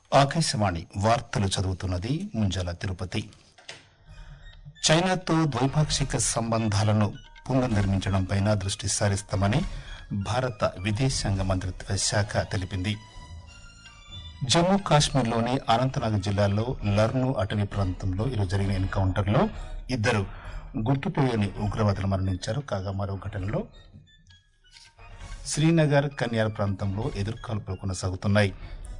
ఆకాశవాణి వార్తలు చదువుతున్నది ముంజల తిరుపతి చైనాతో ద్వైపాక్షిక సంబంధాలను పునర్నిర్మించడంపై దృష్టి సారిస్తామని భారత విదేశాంగ మంత్రిత్వ శాఖ తెలిపింది జమ్మూ కాశ్మీర్లోని అనంతనాగ్ జిల్లాలో లర్ను అటవీ ప్రాంతంలో ఈరోజు జరిగిన ఎన్కౌంటర్లో ఇద్దరు గుర్తు తెలియని ఉగ్రవాదులు మరణించారు కాగా మరో ఘటనలో శ్రీనగర్ కన్యార్ ప్రాంతంలో ఎదుర్కాల్పులు కొనసాగుతున్నాయి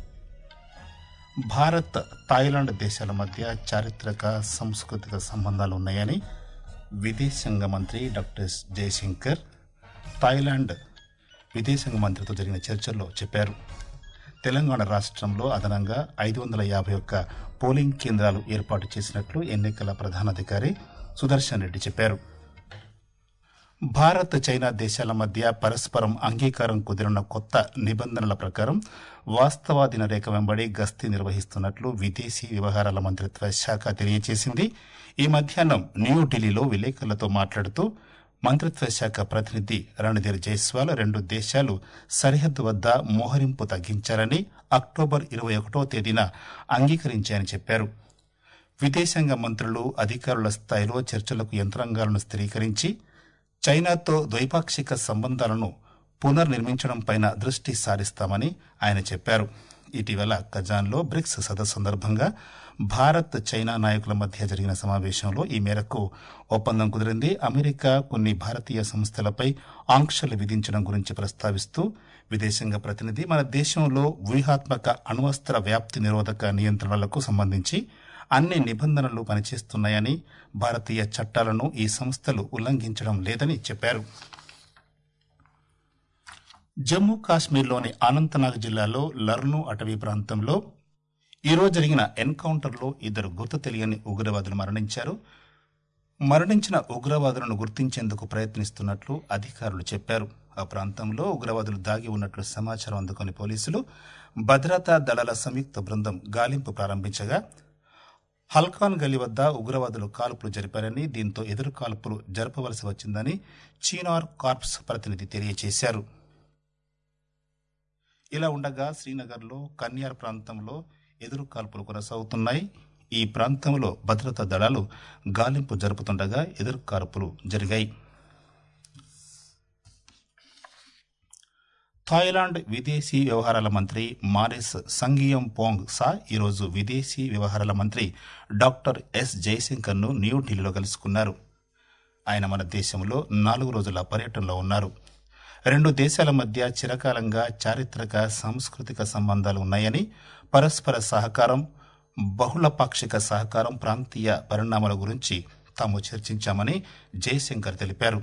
భారత్ థాయిలాండ్ దేశాల మధ్య చారిత్రక సాంస్కృతిక సంబంధాలు ఉన్నాయని విదేశాంగ మంత్రి డాక్టర్ ఎస్ జయశంకర్ థాయిలాండ్ విదేశాంగ మంత్రితో జరిగిన చర్చల్లో చెప్పారు తెలంగాణ రాష్ట్రంలో అదనంగా ఐదు వందల యాభై ఒక్క పోలింగ్ కేంద్రాలు ఏర్పాటు చేసినట్లు ఎన్నికల ప్రధానాధికారి సుదర్శన్ రెడ్డి చెప్పారు భారత్ చైనా దేశాల మధ్య పరస్పరం అంగీకారం కుదిరిన కొత్త నిబంధనల ప్రకారం వాస్తవాధీన రేఖ వెంబడి గస్తీ నిర్వహిస్తున్నట్లు విదేశీ వ్యవహారాల మంత్రిత్వ శాఖ తెలియజేసింది ఈ మధ్యాహ్నం న్యూఢిల్లీలో విలేకరులతో మాట్లాడుతూ మంత్రిత్వ శాఖ ప్రతినిధి రణధీర్ జైస్వాల్ రెండు దేశాలు సరిహద్దు వద్ద మోహరింపు తగ్గించాలని అక్టోబర్ ఇరవై ఒకటో తేదీన అంగీకరించాయని చెప్పారు విదేశాంగ మంత్రులు అధికారుల స్థాయిలో చర్చలకు యంత్రాంగాలను స్థిరీకరించి చైనాతో ద్వైపాక్షిక సంబంధాలను పునర్నిర్మించడంపై దృష్టి సారిస్తామని ఆయన చెప్పారు ఇటీవల కజాన్లో బ్రిక్స్ సదస్సు సందర్భంగా భారత్ చైనా నాయకుల మధ్య జరిగిన సమావేశంలో ఈ మేరకు ఒప్పందం కుదిరింది అమెరికా కొన్ని భారతీయ సంస్థలపై ఆంక్షలు విధించడం గురించి ప్రస్తావిస్తూ విదేశాంగ ప్రతినిధి మన దేశంలో వ్యూహాత్మక అణ్వస్త్ర వ్యాప్తి నిరోధక నియంత్రణలకు సంబంధించి అన్ని నిబంధనలు పనిచేస్తున్నాయని భారతీయ చట్టాలను ఈ సంస్థలు ఉల్లంఘించడం లేదని చెప్పారు జమ్మూ కాశ్మీర్లోని అనంతనాగ్ జిల్లాలో లర్ను అటవీ ప్రాంతంలో ఈరోజు జరిగిన ఎన్కౌంటర్లో ఇద్దరు గుర్తు తెలియని ఉగ్రవాదులు మరణించారు మరణించిన ఉగ్రవాదులను గుర్తించేందుకు ప్రయత్నిస్తున్నట్లు అధికారులు చెప్పారు ఆ ప్రాంతంలో ఉగ్రవాదులు దాగి ఉన్నట్లు సమాచారం అందుకుని పోలీసులు భద్రతా దళాల సంయుక్త బృందం గాలింపు ప్రారంభించగా హల్కాన్ గలి వద్ద ఉగ్రవాదులు కాల్పులు జరిపారని దీంతో ఎదురు కాల్పులు జరపవలసి వచ్చిందని చీనార్ కార్ప్స్ ప్రతినిధి తెలియజేశారు ఇలా ఉండగా శ్రీనగర్లో కన్యార్ ప్రాంతంలో ఎదురు కాల్పులు కొనసాగుతున్నాయి ఈ ప్రాంతంలో భద్రతా దళాలు గాలింపు జరుపుతుండగా ఎదురు కాల్పులు జరిగాయి థాయిలాండ్ విదేశీ వ్యవహారాల మంత్రి మారిస్ సంగియం పోంగ్ సా ఈరోజు విదేశీ వ్యవహారాల మంత్రి డాక్టర్ ఎస్ జయశంకర్ను న్యూఢిల్లీలో కలుసుకున్నారు ఆయన మన దేశంలో నాలుగు రోజుల పర్యటనలో ఉన్నారు రెండు దేశాల మధ్య చిరకాలంగా చారిత్రక సాంస్కృతిక సంబంధాలు ఉన్నాయని పరస్పర సహకారం బహుళపాక్షిక సహకారం ప్రాంతీయ పరిణామాల గురించి తాము చర్చించామని జయశంకర్ తెలిపారు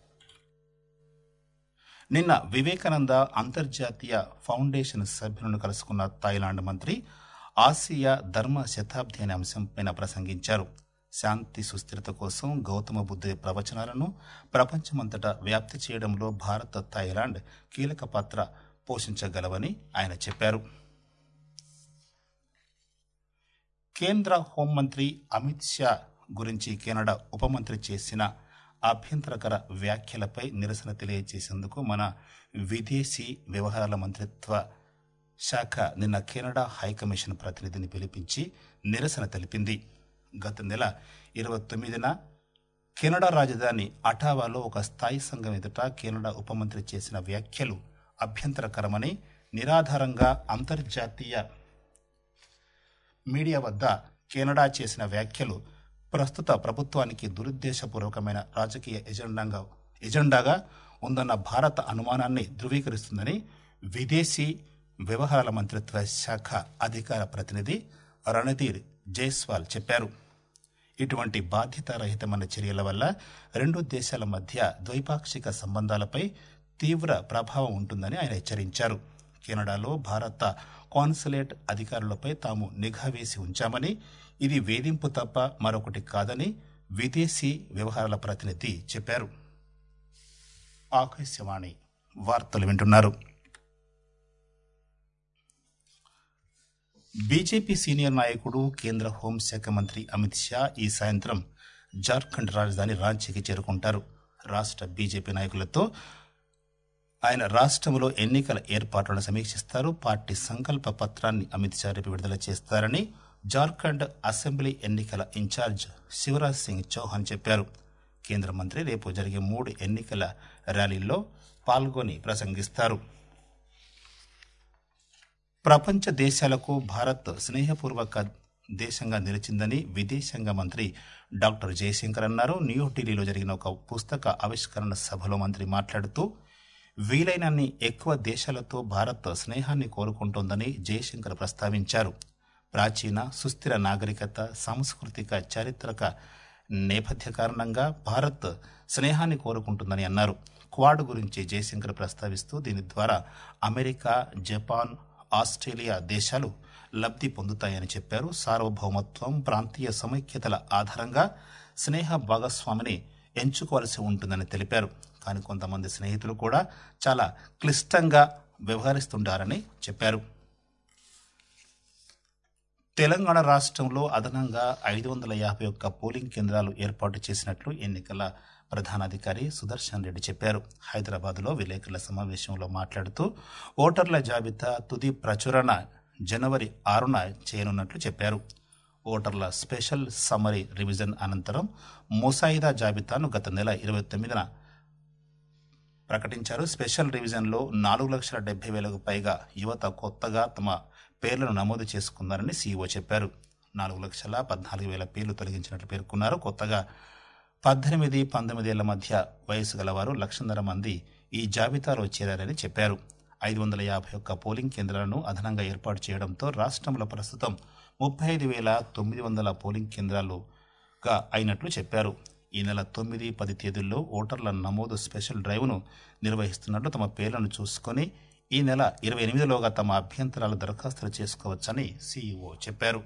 నిన్న వివేకానంద అంతర్జాతీయ ఫౌండేషన్ సభ్యులను కలుసుకున్న థాయిలాండ్ మంత్రి ఆసియా ధర్మ శతాబ్ది అనే అంశంపై ప్రసంగించారు శాంతి సుస్థిరత కోసం గౌతమ బుద్ధ ప్రవచనాలను ప్రపంచమంతటా వ్యాప్తి చేయడంలో భారత్ థాయిలాండ్ కీలక పాత్ర పోషించగలవని ఆయన చెప్పారు కేంద్ర హోంమంత్రి అమిత్ షా గురించి కెనడా ఉపమంత్రి చేసిన అభ్యంతరకర వ్యాఖ్యలపై నిరసన తెలియజేసేందుకు మన విదేశీ వ్యవహారాల మంత్రిత్వ శాఖ నిన్న కెనడా హైకమిషన్ ప్రతినిధిని పిలిపించి నిరసన తెలిపింది గత నెల ఇరవై తొమ్మిదిన కెనడా రాజధాని అటావాలో ఒక స్థాయి సంఘం ఎదుట కెనడా ఉపమంత్రి చేసిన వ్యాఖ్యలు అభ్యంతరకరమని నిరాధారంగా అంతర్జాతీయ మీడియా వద్ద కెనడా చేసిన వ్యాఖ్యలు ప్రస్తుత ప్రభుత్వానికి దురుద్దేశపూర్వకమైన రాజకీయ ఎజెండాగా ఎజెండాగా ఉందన్న భారత అనుమానాన్ని ధృవీకరిస్తుందని విదేశీ వ్యవహారాల మంత్రిత్వ శాఖ అధికార ప్రతినిధి రణధీర్ జైస్వాల్ చెప్పారు ఇటువంటి బాధ్యతారహితమైన చర్యల వల్ల రెండు దేశాల మధ్య ద్వైపాక్షిక సంబంధాలపై తీవ్ర ప్రభావం ఉంటుందని ఆయన హెచ్చరించారు కెనడాలో భారత కాన్సులేట్ అధికారులపై తాము నిఘా వేసి ఉంచామని ఇది వేధింపు తప్ప మరొకటి కాదని విదేశీ వ్యవహారాల ప్రతినిధి చెప్పారు ఆకాశవాణి వార్తలు వింటున్నారు బీజేపీ సీనియర్ నాయకుడు కేంద్ర హోంశాఖ మంత్రి అమిత్ షా ఈ సాయంత్రం జార్ఖండ్ రాజధాని రాంచీకి చేరుకుంటారు రాష్ట్ర బీజేపీ నాయకులతో ఆయన రాష్ట్రంలో ఎన్నికల ఏర్పాట్లను సమీక్షిస్తారు పార్టీ సంకల్ప పత్రాన్ని అమిత్ షా రేపు విడుదల చేస్తారని జార్ఖండ్ అసెంబ్లీ ఎన్నికల ఇన్ఛార్జ్ శివరాజ్ సింగ్ చౌహాన్ చెప్పారు కేంద్ర మంత్రి రేపు జరిగే మూడు ఎన్నికల ర్యాలీల్లో పాల్గొని ప్రసంగిస్తారు ప్రపంచ దేశాలకు భారత్ స్నేహపూర్వక దేశంగా నిలిచిందని విదేశాంగ మంత్రి డాక్టర్ జయశంకర్ అన్నారు న్యూఢిల్లీలో జరిగిన ఒక పుస్తక ఆవిష్కరణ సభలో మంత్రి మాట్లాడుతూ వీలైనన్ని ఎక్కువ దేశాలతో భారత్ స్నేహాన్ని కోరుకుంటోందని జయశంకర్ ప్రస్తావించారు ప్రాచీన సుస్థిర నాగరికత సాంస్కృతిక చారిత్రక నేపథ్య కారణంగా భారత్ స్నేహాన్ని కోరుకుంటుందని అన్నారు క్వాడ్ గురించి జయశంకర్ ప్రస్తావిస్తూ దీని ద్వారా అమెరికా జపాన్ ఆస్ట్రేలియా దేశాలు లబ్ధి పొందుతాయని చెప్పారు సార్వభౌమత్వం ప్రాంతీయ సమైక్యతల ఆధారంగా స్నేహ భాగస్వామిని ఎంచుకోవాల్సి ఉంటుందని తెలిపారు కానీ కొంతమంది స్నేహితులు కూడా చాలా క్లిష్టంగా వ్యవహరిస్తుంటారని చెప్పారు తెలంగాణ రాష్ట్రంలో అదనంగా ఐదు వందల యాభై ఒక్క పోలింగ్ కేంద్రాలు ఏర్పాటు చేసినట్లు ఎన్నికల ప్రధానాధికారి సుదర్శన్ రెడ్డి చెప్పారు హైదరాబాద్లో విలేకరుల సమావేశంలో మాట్లాడుతూ ఓటర్ల జాబితా తుది ప్రచురణ జనవరి ఆరున చేయనున్నట్లు చెప్పారు ఓటర్ల స్పెషల్ సమ్మరీ రివిజన్ అనంతరం ముసాయిదా జాబితాను గత నెల ఇరవై తొమ్మిదిన ప్రకటించారు స్పెషల్ రివిజన్లో నాలుగు లక్షల డెబ్బై వేలకు పైగా యువత కొత్తగా తమ పేర్లను నమోదు చేసుకున్నారని సీఈఓ చెప్పారు నాలుగు లక్షల పద్నాలుగు వేల పేర్లు తొలగించినట్లు పేర్కొన్నారు కొత్తగా పద్దెనిమిది పంతొమ్మిదేళ్ల మధ్య వయసు గలవారు లక్షన్నర మంది ఈ జాబితాలో చేరారని చెప్పారు ఐదు వందల యాభై ఒక్క పోలింగ్ కేంద్రాలను అదనంగా ఏర్పాటు చేయడంతో రాష్ట్రంలో ప్రస్తుతం ముప్పై ఐదు వేల తొమ్మిది వందల పోలింగ్ కేంద్రాలుగా అయినట్లు చెప్పారు ఈ నెల తొమ్మిది పది తేదీల్లో ఓటర్ల నమోదు స్పెషల్ డ్రైవ్ను నిర్వహిస్తున్నట్లు తమ పేర్లను చూసుకొని ఈ నెల ఇరవై ఎనిమిదిలోగా తమ అభ్యంతరాలు దరఖాస్తులు చేసుకోవచ్చని సీఈఓ చెప్పారు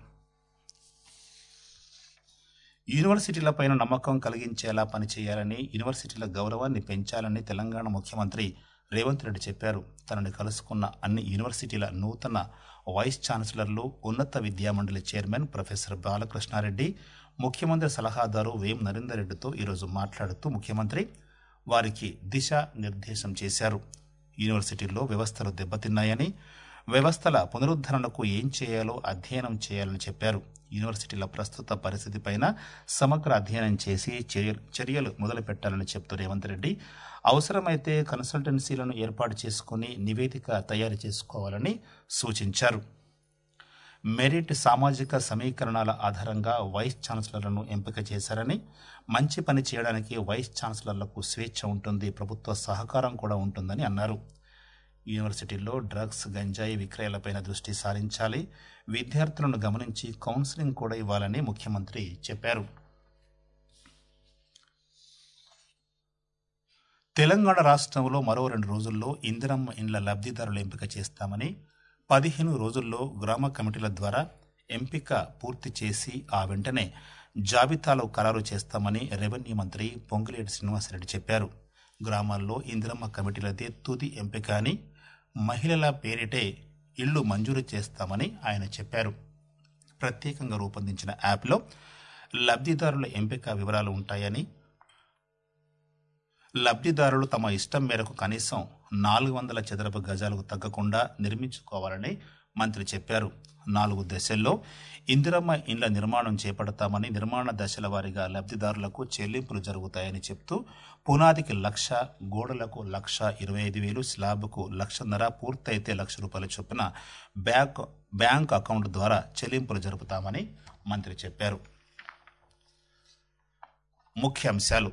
యూనివర్సిటీలపైన నమ్మకం కలిగించేలా పనిచేయాలని యూనివర్సిటీల గౌరవాన్ని పెంచాలని తెలంగాణ ముఖ్యమంత్రి రేవంత్ రెడ్డి చెప్పారు తనని కలుసుకున్న అన్ని యూనివర్సిటీల నూతన వైస్ ఛాన్సలర్లు ఉన్నత విద్యామండలి చైర్మన్ ప్రొఫెసర్ బాలకృష్ణారెడ్డి ముఖ్యమంత్రి సలహాదారు వేం నరేందర్ రెడ్డితో ఈరోజు మాట్లాడుతూ ముఖ్యమంత్రి వారికి దిశ నిర్దేశం చేశారు యూనివర్సిటీల్లో వ్యవస్థలు దెబ్బతిన్నాయని వ్యవస్థల పునరుద్ధరణకు ఏం చేయాలో అధ్యయనం చేయాలని చెప్పారు యూనివర్సిటీల ప్రస్తుత పరిస్థితిపైన సమగ్ర అధ్యయనం చేసి చర్య- చర్యలు మొదలుపెట్టాలని చెప్తూ రేవంత్ రెడ్డి అవసరమైతే కన్సల్టెన్సీలను ఏర్పాటు చేసుకుని నివేదిక తయారు చేసుకోవాలని సూచించారు మెరిట్ సామాజిక సమీకరణాల ఆధారంగా వైస్ ఛాన్సలర్లను ఎంపిక చేశారని మంచి పని చేయడానికి వైస్ ఛాన్సలర్లకు స్వేచ్ఛ ఉంటుంది ప్రభుత్వ సహకారం కూడా ఉంటుందని అన్నారు యూనివర్సిటీల్లో డ్రగ్స్ గంజాయి విక్రయాలపైన దృష్టి సారించాలి విద్యార్థులను గమనించి కౌన్సిలింగ్ కూడా ఇవ్వాలని ముఖ్యమంత్రి చెప్పారు తెలంగాణ రాష్ట్రంలో మరో రెండు రోజుల్లో ఇందిరమ్మ ఇండ్ల లబ్ధిదారుల ఎంపిక చేస్తామని పదిహేను రోజుల్లో గ్రామ కమిటీల ద్వారా ఎంపిక పూర్తి చేసి ఆ వెంటనే జాబితాలో ఖరారు చేస్తామని రెవెన్యూ మంత్రి పొంగిలేటి శ్రీనివాసరెడ్డి చెప్పారు గ్రామాల్లో ఇందిరమ్మ కమిటీలదే తుది ఎంపిక అని మహిళల పేరిటే ఇళ్లు మంజూరు చేస్తామని ఆయన చెప్పారు ప్రత్యేకంగా రూపొందించిన యాప్లో లబ్ధిదారుల ఎంపిక వివరాలు ఉంటాయని లబ్ధిదారులు తమ ఇష్టం మేరకు కనీసం నాలుగు వందల చదరపు గజాలకు తగ్గకుండా నిర్మించుకోవాలని మంత్రి చెప్పారు నాలుగు దశల్లో ఇందిరమ్మ ఇండ్ల నిర్మాణం చేపడతామని నిర్మాణ దశల వారీగా లబ్ధిదారులకు చెల్లింపులు జరుగుతాయని చెప్తూ పునాదికి లక్ష గోడలకు లక్ష ఇరవై ఐదు వేలు స్లాబ్కు లక్షన్నర పూర్తయితే లక్ష రూపాయల చొప్పున బ్యాంక్ బ్యాంక్ అకౌంట్ ద్వారా చెల్లింపులు జరుపుతామని మంత్రి చెప్పారు ముఖ్యాంశాలు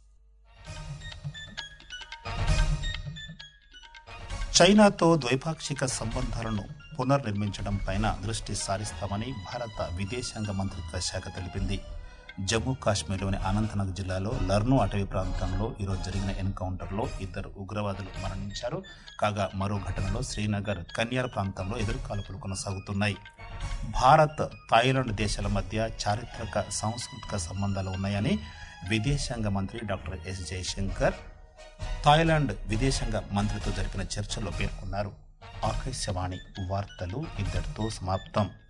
చైనాతో ద్వైపాక్షిక సంబంధాలను పునర్నిర్మించడం పైన దృష్టి సారిస్తామని భారత విదేశాంగ మంత్రిత్వ శాఖ తెలిపింది జమ్మూ కాశ్మీర్లోని అనంతనాగ్ జిల్లాలో లర్ను అటవీ ప్రాంతంలో ఈరోజు జరిగిన ఎన్కౌంటర్లో ఇద్దరు ఉగ్రవాదులు మరణించారు కాగా మరో ఘటనలో శ్రీనగర్ కన్యార్ ప్రాంతంలో ఎదురుకాల్పులు కొనసాగుతున్నాయి భారత్ థాయిలాండ్ దేశాల మధ్య చారిత్రక సాంస్కృతిక సంబంధాలు ఉన్నాయని విదేశాంగ మంత్రి డాక్టర్ ఎస్ జయశంకర్ థాయిలాండ్ విదేశాంగ మంత్రితో జరిపిన చర్చల్లో పేర్కొన్నారు ఆకాశవాణి వార్తలు ఇద్దరితో సమాప్తం